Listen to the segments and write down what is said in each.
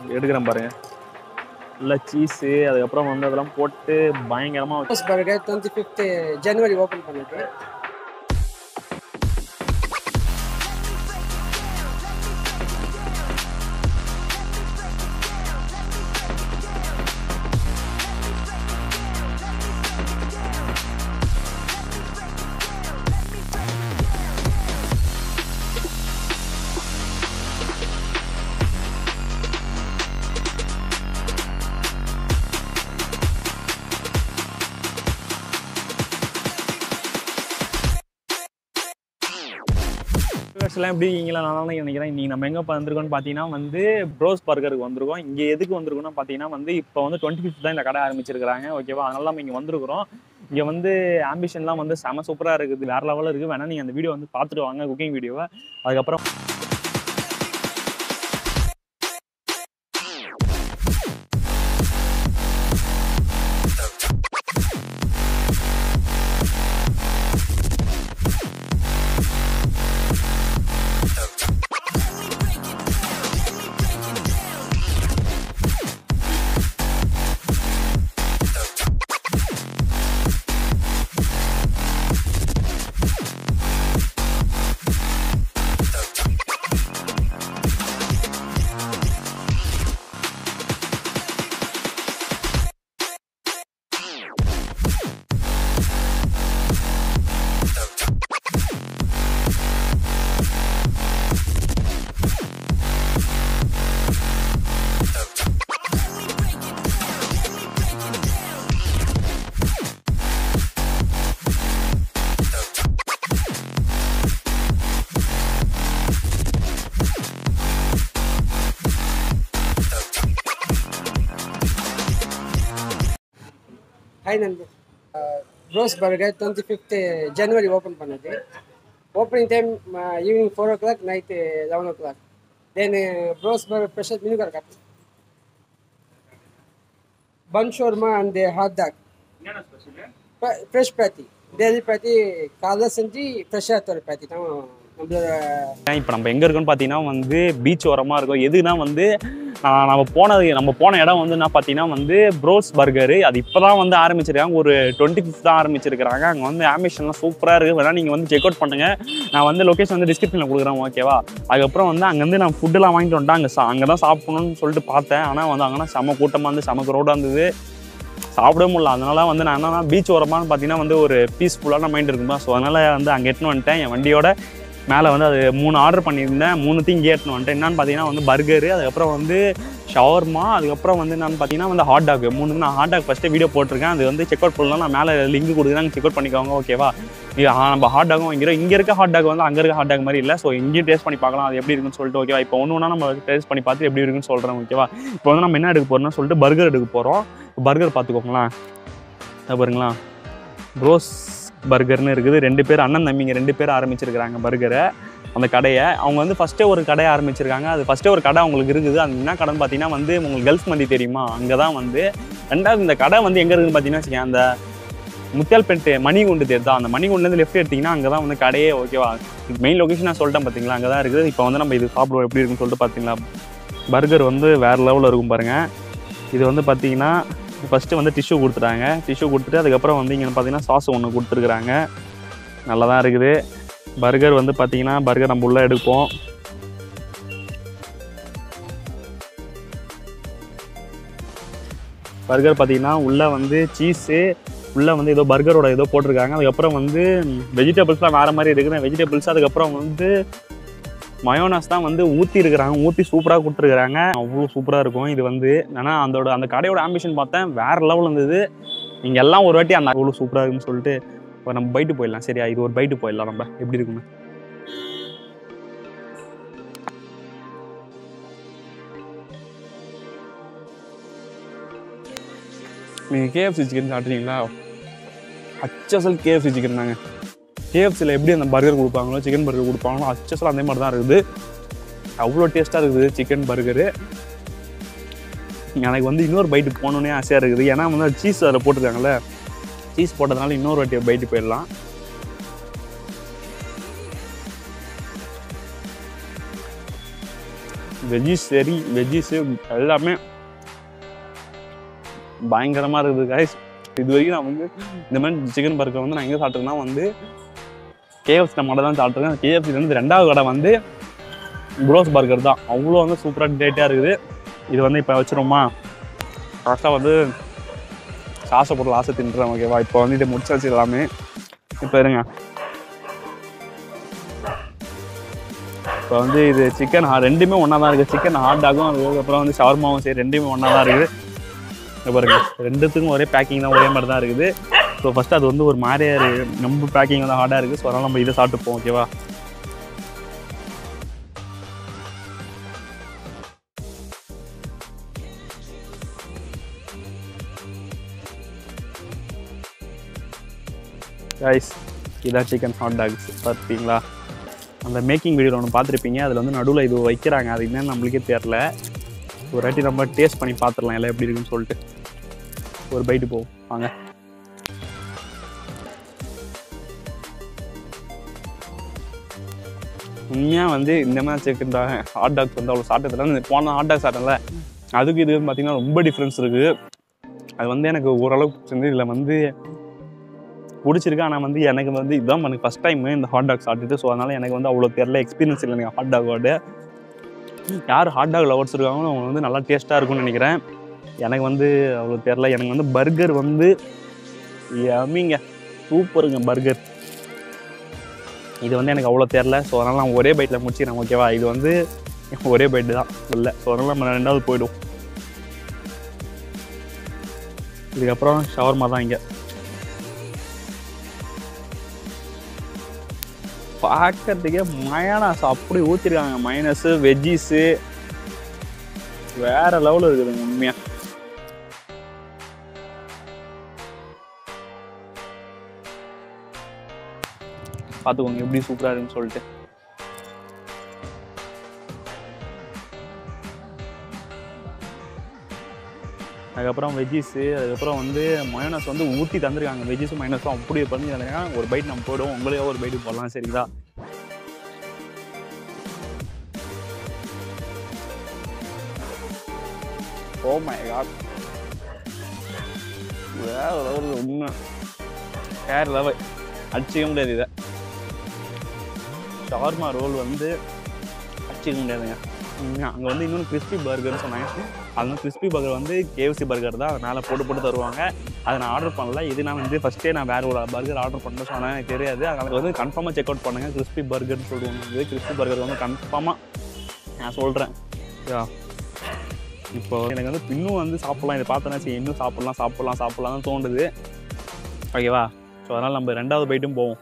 எடுக்கிறேன் பாருங்க இல்லை சீஸு அதுக்கப்புறம் வந்து அதெல்லாம் போட்டு பயங்கரமாக first burger twenty fifth January open பண்ணது எல்லாம் எப்படி இருக்கீங்களா நான் தான் நினைக்கிறேன் இன்னைக்கு நம்ம எங்கே வந்திருக்கோம்னு பார்த்தீங்கன்னா வந்து ப்ரோஸ் பர்கருக்கு வந்திருக்கோம் இங்கே எதுக்கு வந்திருக்கோம்னா பார்த்தீங்கன்னா வந்து இப்போ வந்து டுவெண்ட்டி ஃபிஃப்த் தான் இந்த கடை ஆரம்பிச்சிருக்காங்க ஓகேவா அதனால நம்ம இங்கே வந்திருக்கிறோம் இங்கே வந்து ஆம்பிஷன்லாம் வந்து செம சூப்பராக இருக்குது வேற லெவலில் இருக்குது வேணா நீங்கள் அந்த வீடியோ வந்து பார்த்துட்டு வாங்க குக்கிங் வீடியோவை அதுக்கப்புறம் ஹாய் நண்பர் rose burger twenty fifth January open பண்ணது opening time evening four o'clock night eleven o'clock then rose burger special menu card காட்டு bun shawarma and hot dog fresh patty daily patty காலைல செஞ்சு ஃப்ரெஷ்ஷாக தர பேத்தி தான் நம்மளோட இப்போ நம்ம எங்கே இருக்கோம்னு பார்த்தீங்கன்னா வந்து பீச் ஓரமாக இருக்கும் எதுனா வந்து ஆஹ் நம்ம போனது நம்ம போன இடம் வந்து என்ன பார்த்தீங்கன்னா வந்து ப்ரோஸ் பர்கரு அது இப்போ தான் வந்து ஆரம்பிச்சிருக்காங்க ஒரு டுவெண்ட்டி ஃபிஃப்த் தான் ஆரம்பிச்சிருக்காங்க அங்கே வந்து ஆம்பிஷன்லாம் சூப்பராக இருக்குது வேணா நீங்கள் வந்து செக் அவுட் பண்ணுங்க நான் வந்து லொக்கேஷன் வந்து டிஸ்கிரிப்ஷனில் கொடுக்குறேன் ஓகேவா அதுக்கப்புறம் வந்து அங்கேருந்து நான் ஃபுட்டெல்லாம் வாங்கிட்டு வந்துட்டேன் அங்கே சா அங்கே தான் சாப்பிடணும்னு சொல்லிட்டு பார்த்தேன் ஆனால் வந்து அங்கேனா செம கூட்டமாக இருந்து செம க்ரௌடாக இருந்தது சாப்பிடவே முடியல அதனால வந்து நான் என்னன்னா பீச் ஓரமானு பார்த்தீங்கன்னா வந்து ஒரு பீஸ்ஃபுல்லான மைண்ட் இருக்குமா ஸோ அதனால் வந்து அங்கே எட்டுன்னு வந்துட்டேன் என் வண்டியோட மேலே வந்து அது மூணு ஆர்டர் பண்ணியிருந்தேன் மூணுத்தையும் இங்கே எட்டுன்னு வந்துட்டேன் என்னன்னு பார்த்தீங்கன்னா வந்து பர்கரு அதுக்கப்புறம் வந்து ஷவர்மா அதுக்கப்புறம் வந்து என்னன்னு பார்த்தீங்கன்னா வந்து ஹாட் டாக் மூணு நான் ஹாட் டாக் ஃபஸ்ட்டு வீடியோ போட்டிருக்கேன் அது வந்து செக் அவுட் பண்ணலாம் நான் மேலே லிங்க் கொடுக்குறேன் செக் அவுட் பண்ணிக்கோங்க ஓகேவா இது ஆ, நம்ம ஹாட் டாகும் வாங்கிறோம் இங்கே இருக்க ஹாட் டாக் வந்து அங்கே இருக்க ஹாட் டாக் மாதிரி இல்லை ஸோ இங்கேயும் டேஸ்ட் பண்ணி பார்க்கலாம் அது எப்படி இருக்குன்னு சொல்லிட்டு ஓகேவா இப்போ ஒன்று ஒன்றா நம்ம டேஸ்ட் பண்ணி பார்த்து எப்படி இருக்குன்னு சொல்கிறேன் ஓகேவா இப்போ வந்து நம்ம என்ன எடுக்க போகிறோம்னு சொல்லிட்டு பர்கர் எடுக்க போகிறோம் பர்கர் பார்த்துக்கோங்களேன் இதை பாருங்களா ப்ரோஸ் பர்கர்னு இருக்குது ரெண்டு பேர் அண்ணன் தம்பிங்க ரெண்டு பேர் ஆரம்பிச்சிருக்கிறாங்க பர்கரை அந்த கடையை அவங்க வந்து ஃபஸ்ட்டே ஒரு கடையை ஆரம்பிச்சிருக்காங்க அது ஃபஸ்ட்டே ஒரு கடை அவங்களுக்கு இருக்குது அது என்ன கடைன்னு பார்த்தீங்கன்னா வந்து உங்களுக்கு கல்ஃப் மந்தி தெரியுமா அங்கே தான் வந்து ரெண்டாவது இந்த கடை வந்து எங்கே இருக்குன்னு பார்த்தீங்கன்னா வச்சுக்கோங்க, அந்த முத்தியால்பேட்டு மணிகுண்டு தேர் தான் அந்த மணிகுண்டுலேருந்து லெஃப்ட் எடுத்தீங்கன்னா அங்கே தான் வந்து கடையே ஓகேவா மெயின் லொகேஷன் நான் சொல்லிட்டேன் பார்த்தீங்களா அங்கே தான் இருக்குது இப்போ வந்து நம்ம இது சாப்பிடுவோம் எப்படி இருக்குன்னு சொல்லிட்டு பார்த்தீங்களா பர்கர் வந்து வேறு லெவலில் இருக்கும் பாருங்கள் இது வந்து பார்த்தீங்கன்னா ஃபஸ்ட்டு வந்து டிஷ்யூ கொடுத்துட்டாங்க டிஷ்யூ கொடுத்துட்டு அதுக்கப்புறம் வந்து இங்கே பார்த்தீங்கன்னா சாஸ் ஒன்று கொடுத்துருக்குறாங்க நல்லா தான் இருக்குது பர்கர் வந்து பார்த்தீங்கன்னா பர்கர் நம்ம உள்ளே எடுப்போம் பர்கர் பார்த்தீங்கன்னா உள்ளே வந்து சீஸு உள்ளே வந்து ஏதோ பர்கரோட ஏதோ போட்டிருக்காங்க அதுக்கப்புறம் வந்து வெஜிடபிள்ஸ்லாம் வேறு மாதிரி இருக்குது வெஜிடபிள்ஸ் அதுக்கப்புறம் வந்து மயோனாஸ் தான் வந்து ஊற்றி இருக்கிறாங்க ஊற்றி சூப்பராக கொடுத்துருக்குறாங்க அவ்வளோ சூப்பராக இருக்கும் இது வந்து ஆனால் அதோட அந்த கடையோட ஆம்பிஷன் பார்த்தேன் வேறு லெவல் இருந்தது நீங்கள் எல்லாம் ஒரு வாட்டி அந்த அவ்வளோ சூப்பராக இருக்குன்னு சொல்லிட்டு இப்போ நம்ம பைட்டு போயிடலாம் சரியா இது ஒரு பைட்டு போயிடலாம் நம்ம எப்படி இருக்குன்னு நீங்கள் கேஎஃப்சி சிக்கன் சாப்பிட்றீங்களா அச்சசல் கேஎஃப்சி சிக்கன் தாங்க கேஎஃப்சியில் எப்படி அந்த பர்கர் கொடுப்பாங்களோ சிக்கன் பர்கர் கொடுப்பாங்களோ அச்சசல் அதே மாதிரி தான் இருக்குது அவ்வளோ டேஸ்ட்டாக இருக்குது சிக்கன் பர்கரு எனக்கு வந்து இன்னொரு பைட்டு போகணுன்னே ஆசையாக இருக்குது ஏன்னா வந்து சீஸ் அதில் போட்டிருக்காங்கல்ல சீஸ் போட்டதுனால இன்னொரு வாட்டி பைட்டு போயிடலாம் வெஜ்ஜிஸ் சரி வெஜ்ஜிஸு எல்லாமே பயங்கரமாக இருக்குது கைஸ் இது வரைக்கும் நான் வந்து இந்த மாதிரி சிக்கன் பர்கர் வந்து நான் எங்கே சாப்பிட்ருக்கேன்னா வந்து கேஎஃப்சி மட்டும் தான் சாப்பிட்ருக்கேன் கேஎஃப்சிலேருந்து ரெண்டாவது கடை வந்து ப்ரோஸ் பர்கர் தான் அவ்வளோ வந்து சூப்பராக டேட்டாக இருக்குது இது வந்து இப்போ வச்சிருமா கரெக்டாக வந்து சாசை போட்டு லாசை தின்றுறேன் ஓகேவா இப்போ வந்து இதை முடிச்சாச்சு எல்லாமே இப்போ இருங்க இப்போ வந்து இது சிக்கன் ரெண்டுமே ஒன்றா தான் இருக்குது சிக்கன் ஹாட் டாகும் அதுக்கப்புறம் வந்து ஷவர்மாவும் சரி ரெண்டுமே ஒன்றா தான் இருக்குது இங்க பாருங்க ரெண்டுத்துக்கும் ஒரே பேக்கிங் தான் ஒரே மாதிரி தான் இருக்குது ஸோ ஃபஸ்ட்டு அது வந்து ஒரு மாதிரியா இருக்கு நம்ம பேக்கிங் வந்து ஹார்டாக இருக்குது ஸோ அதனால் நம்ம இதை சாப்பிட்டுப்போம் ஓகேவா கைஸ் இதான் சிக்கன் ஹாட் டாக்ஸ் பார்த்தீங்களா அந்த மேக்கிங் வீடியோ ஒன்று பார்த்துருப்பீங்க அதில் வந்து நடுவில் இது வைக்கிறாங்க அது என்னன்னு நம்மளுக்கே தெரில ஒரு வாட்டி நம்ம டேஸ்ட் பண்ணி பார்த்துடலாம் எல்லாம் எப்படி இருக்குன்னு சொல்லிட்டு ஒரு பைட்டு போவோம் வாங்க உண்மையாக வந்து இந்த மாதிரி சிக்கன் ஹாட் டாக்ஸ் வந்து அவ்வளோ சாப்பிட்டதுல போன ஹாட் டாக் சாப்பிட்டல அதுக்கு இது பார்த்தீங்கன்னா ரொம்ப டிஃப்ரென்ஸ் இருக்குது அது வந்து எனக்கு ஓரளவுக்கு பிடிச்சிருந்து இதில் வந்து பிடிச்சிருக்கு ஆனால் வந்து எனக்கு வந்து இதுதான் எனக்கு ஃபஸ்ட் டைம் இந்த ஹாட் டாக் சாப்பிட்டுட்டு ஸோ அதனால் எனக்கு வந்து அவ்வளோ தெரில எக்ஸ்பீரியன்ஸ் இல்லை எனக்கு ஹாட் டாகோட யார் ஹாட் டாக் லவர்ஸ் இருக்காங்களோ அவங்க வந்து நல்லா டேஸ்ட்டாக இருக்கும்னு நினைக்கிறேன் எனக்கு வந்து அவ்வளோ தெரில எனக்கு வந்து பர்கர் வந்து யம்மிங்க சூப்பருங்க பர்கர் இது வந்து எனக்கு அவ்வளோ தெரில ஸோ அதனால் நான் ஒரே பைட்டில் முடிச்சிக்கிறேன் ஓகேவா இது வந்து ஒரே பைட்டு தான் இல்லை ஸோ அதனால் நம்ம ரெண்டாவது போயிடும் இதுக்கப்புறம் ஷவர்மா தான் இங்கே பார்க்கறதுக்கே மயனாஸ் அப்படி ஊற்றிருக்காங்க மைனஸு வெஜ்ஜீஸு வேற லெவலில் இருக்குதுங்க உண்மையாக பார்த்துக்கோங்க எப்படி சூப்பராக இருக்குன்னு சொல்லிட்டு அதுக்கப்புறம் வெஜ்ஜீஸு அதுக்கப்புறம் வந்து மயோனஸ் வந்து ஊற்றி தந்திருக்காங்க வெஜ்ஜீஸும் மைனஸும் அப்படியே பண்ணி தந்திருக்காங்க ஒரு பைட் நம்ம போடுவோம் உங்களையோ ஒரு பைட்டு போடலாம் சரிங்களா ஓ மை காட் வேற லெவல் உண்மை வேற லெவல் அடிச்சிக்க முடியாது இதை ஷவர்மா ரோல் வந்து அடிச்சிக்க முடியாதுங்க அங்கே வந்து இன்னொன்று கிறிஸ்பி பர்கர்னு சொன்னாங்க அது வந்து கிறிஸ்பி பர்கர் வந்து கேஎஃப்சி பர்கர் தான் அது மேலே போட்டு போட்டு தருவாங்க அதை நான் ஆர்டர் பண்ணல இது நான் வந்து ஃபஸ்ட்டே நான் வேறு ஒரு பர்கர் ஆர்டர் பண்ண சொன்னேன் எனக்கு தெரியாது அதனால் வந்து கன்ஃபார்மாக செக் அவுட் பண்ணுங்கள் கிறிஸ்பி பர்கர்னு சொல்லுவாங்க இது கிறிஸ்பி பர்கர் வந்து கன்ஃபார்மாக நான் சொல்கிறேன் இப்போ எனக்கு வந்து இன்னும் வந்து சாப்பிட்லாம் இதை பார்த்தோன்னா சரி இன்னும் சாப்பிட்லாம் சாப்பிட்லாம் சாப்பிட்லாம்னு தோணுது ஓகேவா ஸோ அதனால் நம்ம ரெண்டாவது பைட்டும் போவோம்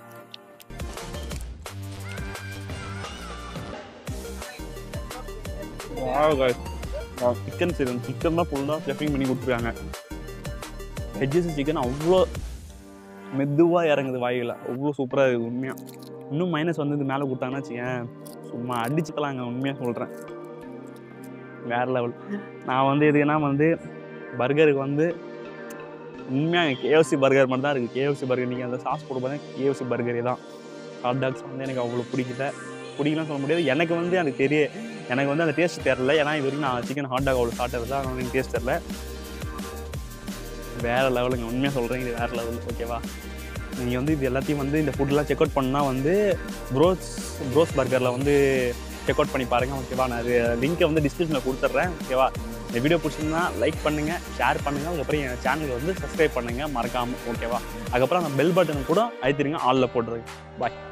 சிக்கன் சீரன் சிக்கன் தான் ஃபுல்லாக ஸ்டஃபிங் பண்ணி கொடுத்துருக்காங்க வெஜ்ஜஸ் சிக்கன் அவ்வளோ மெதுவாக இறங்குது வாயில் அவ்வளோ சூப்பராக இருக்குது உண்மையாக இன்னும் மைனஸ் வந்து இது மேலே கொடுத்தாங்கன்னா வச்சுக்கேன் சும்மா அடிச்சுக்கலாங்க உண்மையாக சொல்கிறேன் வேறு லெவல் நான் வந்து எதுக்குன்னா வந்து பர்கருக்கு வந்து உண்மையாக கேஎஃப்சி பர்கர் மட்டும் தான் இருக்குது கேஎஃப்சி பர்கர் நீங்கள் அந்த சாஸ் போட்டு பார்த்தா கேஎஃப்சி பர்கரே தான் ஹாட் டாக்ஸ் வந்து எனக்கு அவ்வளோ பிடிக்கல பிடிக்கலாம் சொல்ல முடியாது எனக்கு வந்து எனக்கு தெரிய எனக்கு வந்து அந்த டேஸ்ட் தெரில ஏன்னா இது வரைக்கும் நான் சிக்கன் ஹாட் டாக் அவ்வளோ சாப்பிட்டது தான் அதனால எனக்கு டேஸ்ட் தெரில வேறு லெவலுங்க உண்மையாக சொல்கிறேன் இது வேறு லெவல் ஓகேவா நீங்கள் வந்து இது எல்லாத்தையும் வந்து இந்த ஃபுட்லாம் செக் அவுட் பண்ணால் வந்து ப்ரோஸ் ப்ரோஸ் பர்கரில் வந்து செக் அவுட் பண்ணி பாருங்கள் ஓகேவா நான் அது லிங்க்கை வந்து டிஸ்கிரிப்ஷனில் கொடுத்துட்றேன் ஓகேவா இந்த வீடியோ பிடிச்சிருந்தா லைக் பண்ணுங்கள் ஷேர் பண்ணுங்கள் அதுக்கப்புறம் என் சேனலுக்கு வந்து சப்ஸ்கிரைப் பண்ணுங்கள் மறக்காமல் ஓகேவா அதுக்கப்புறம் அந்த பெல் பட்டனை கூட அழுத்திருங்க ஆலில் போட்டுருங்க பாய்